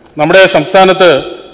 നമ്മുടെ സംസ്ഥാനത്ത്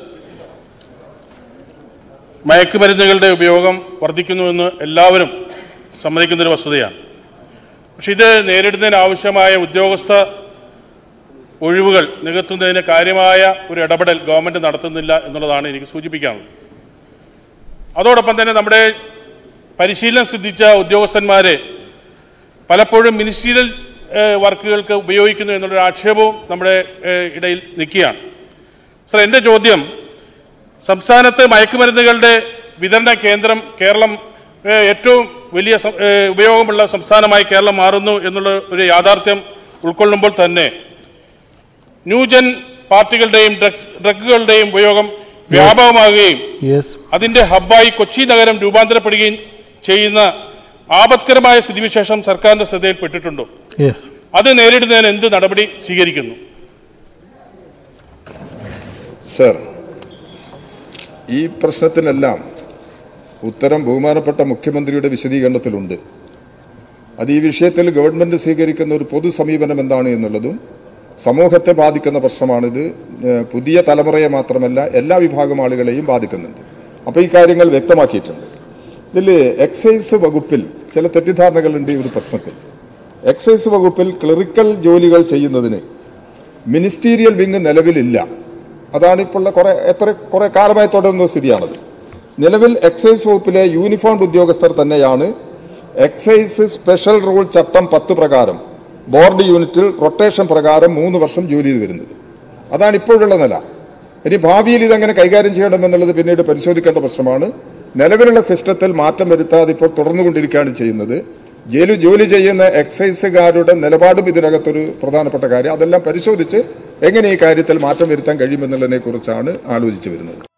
മയക്കുമരുന്നുകളുടെ ഉപയോഗം വർദ്ധിക്കുന്നുവെന്ന് എല്ലാവരും സമ്മതിക്കുന്നൊരു വസ്തുതയാണ് പക്ഷെ ഇത് നേരിടുന്നതിന് ആവശ്യമായ ഉദ്യോഗസ്ഥ ഒഴിവുകൾ നികത്തുന്നതിന് കാര്യമായ ഒരു ഇടപെടൽ ഗവൺമെന്റ് നടത്തുന്നില്ല എന്നുള്ളതാണ് എനിക്ക് സൂചിപ്പിക്കാനുള്ളത് അതോടൊപ്പം തന്നെ നമ്മുടെ പരിശീലനം സിദ്ധിച്ച ഉദ്യോഗസ്ഥന്മാരെ പലപ്പോഴും മിനിസ്റ്റീരിയൽ ഏഹ്, വർക്കുകൾക്ക് ഉപയോഗിക്കുന്നു എന്നുള്ളൊരു ആക്ഷേപവും നമ്മുടെ ഏഹ്, ഇടയിൽ നിൽക്കുകയാണ് സർ എൻ്റെ ചോദ്യം സംസ്ഥാനത്ത് മയക്കുമരുന്നുകളുടെ വിതരണ കേന്ദ്രം കേരളം ഏഹ്, ഏറ്റവും വലിയ സം- ഏഹ്, ഉപയോഗമുള്ള സംസ്ഥാനമായി കേരളം മാറുന്നു എന്നുള്ള ഒരു യാഥാർത്ഥ്യം ഉൾക്കൊള്ളുമ്പോൾ തന്നെ ന്യൂജൻ പാർട്ടികളുടെയും ഡ്രഗ്സ് ഡ്രഗുകളുടെയും ഉപയോഗം വ്യാപകമാകുകയും യെസ് അതിന്റെ ഹബ്ബായി കൊച്ചി നഗരം രൂപാന്തരപ്പെടുകയും ചെയ്യുന്ന ആപത്കരമായ സ്ഥിതിവിശേഷം സർക്കാരിന്റെ ശ്രദ്ധയിൽപ്പെട്ടിട്ടുണ്ടോ യെസ് അത് നേരിടുന്നതിന് എന്ത് നടപടി സ്വീകരിക്കുന്നു സർ ഈ പ്രശ്നത്തിനെല്ലാം ഉത്തരം ബഹുമാനപ്പെട്ട മുഖ്യമന്ത്രിയുടെ വിശദീകരണത്തിലുണ്ട് അത് ഈ വിഷയത്തിൽ ഗവൺമെന്റ് സ്വീകരിക്കുന്ന ഒരു പൊതു സമീപനം എന്താണ് എന്നുള്ളതും സമൂഹത്തെ ബാധിക്കുന്ന പ്രശ്നമാണിത് ഏഹ് പുതിയ തലമുറയെ മാത്രമല്ല എല്ലാ വിഭാഗം ആളുകളെയും ബാധിക്കുന്നുണ്ട് അപ്പോൾ ഈ കാര്യങ്ങൾ വ്യക്തമാക്കിയിട്ടുണ്ട് ഇതിൽ എക്സൈസ് വകുപ്പിൽ ചില തെറ്റിദ്ധാരണകളുണ്ട് ഈ ഒരു പ്രശ്നത്തിൽ എക്സൈസ് വകുപ്പിൽ ക്ലറിക്കൽ ജോലികൾ ചെയ്യുന്നതിന് മിനിസ്റ്റീരിയൽ വിങ് നിലവിലില്ല അതാണ് ഇപ്പോൾ ഉള്ള കുറെ എത്ര കുറെ കാലമായി തുടരുന്ന സ്ഥിതിയാണത് നിലവിൽ എക്സൈസ് വകുപ്പിലെ യൂണിഫോംഡ് ഉദ്യോഗസ്ഥർ തന്നെയാണ് എക്സൈസ് സ്പെഷ്യൽ റൂൾ ചട്ടം പത്ത് പ്രകാരം ബോർഡ് യൂണിറ്റിൽ റൊട്ടേഷൻ പ്രകാരം മൂന്ന് വർഷം ജോലി ചെയ്ത് വരുന്നത് അതാണ് ഇപ്പോഴുള്ള നില ഇനി ഭാവിയിൽ ഇതെങ്ങനെ കൈകാര്യം ചെയ്യണമെന്നുള്ളത് പിന്നീട് പരിശോധിക്കേണ്ട പ്രശ്നമാണ് നിലവിലുള്ള സിസ്റ്റത്തിൽ മാറ്റം വരുത്താതെ ഇപ്പോൾ തുടർന്നുകൊണ്ടിരിക്കുകയാണ് ചെയ്യുന്നത് ജയിലിൽ ജോലി ചെയ്യുന്ന എക്സൈസുകാരുടെ നിലപാടും ഇതിനകത്തൊരു പ്രധാനപ്പെട്ട കാര്യം അതെല്ലാം പരിശോധിച്ച് എങ്ങനെ ഈ കാര്യത്തിൽ മാറ്റം വരുത്താൻ കഴിയുമെന്നുള്ളതിനെ കുറിച്ചാണ് ആലോചിച്ചു വരുന്നത്